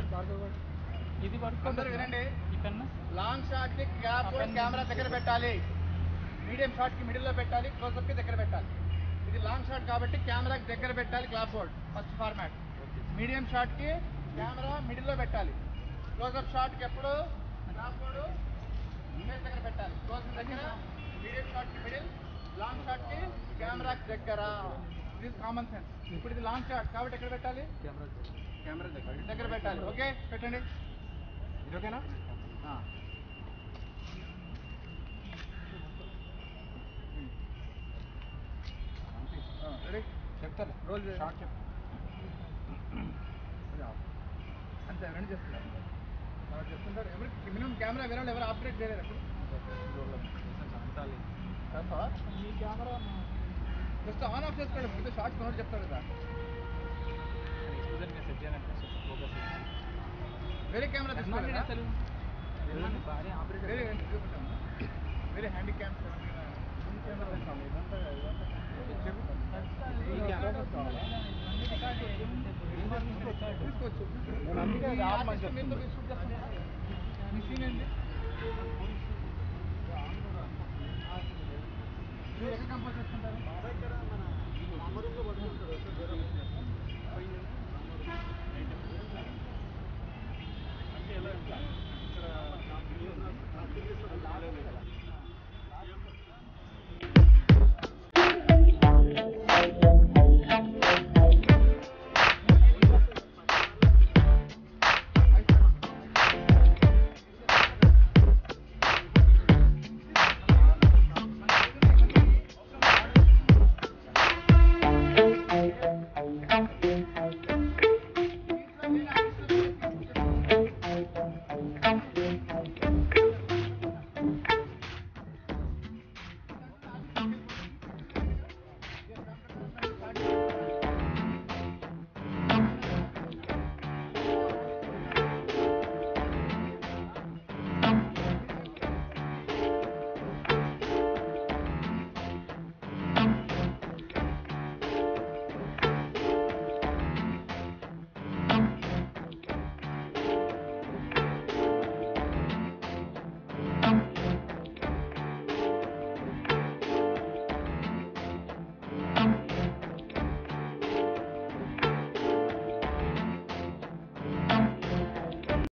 ఇది అందరూ వినండి ఈ పెన్ను లాంగ్ షాట్ కి గ్యాప్ కెమెరా దగ్గర పెట్టాలి మీడియం షాట్ కి మిడిల్ లో పెట్టాలి క్లోజ్అప్ కి దగ్గర పెట్టాలి ఇది లాంగ్ షాట్ కాబట్టి కెమెరాకి దగ్గర పెట్టాలి clap board first format medium shot కి కెమెరా మిడిల్ లో పెట్టాలి క్లోజ్అప్ షాట్ కి ఎప్పుడు క్లాప్ బోర్డు ఫేస్ దగ్గర పెట్టాలి క్లోజ్ దగ్గర మీడియం షాట్ కి మిడిల్ లాంగ్ షాట్ కి కెమెరాకి దగ్గర ఇది కామన్ సెన్స్ ఇప్పుడు ఇది లాంగ్ షాట్ కాబట్టి ఎక్కడ పెట్టాలి కెమెరా దగ్గర దగ్గర పెట్టాలి ఓకే పెట్టండి ఇది ఓకేనా రెడీ చెప్తాను రోల్ షార్ట్ చెప్పు అంతే రెండు చేస్తున్నారు వాళ్ళు చెప్తుంటారు ఎవరు మినిమం కెమెరా వేరే వాళ్ళు ఎవరు ఆపరేట్ చేయలేరు అప్పుడు చేస్తావా ఈ కెమెరా జస్ట్ ఆన్ ఆఫ్ చేసుకోవడం ముందు షార్ట్స్ కొనోడు చెప్తాడు కదా వేరే కెమెరా తీసుకోవాలి అసలు భారీ ఆపరేటర్ వేరే చూపెట్టాము వేరే హ్యాండీ క్యామ్స్ తీసుకోవచ్చు నేను అందుకే అది మీ ఆపమని artist మీతో మీరు shoot చేస్తున్నారు. మీ scene ఏంటి? మీరు ఎక్కడ కంపోజ్ చేసుకుంటారు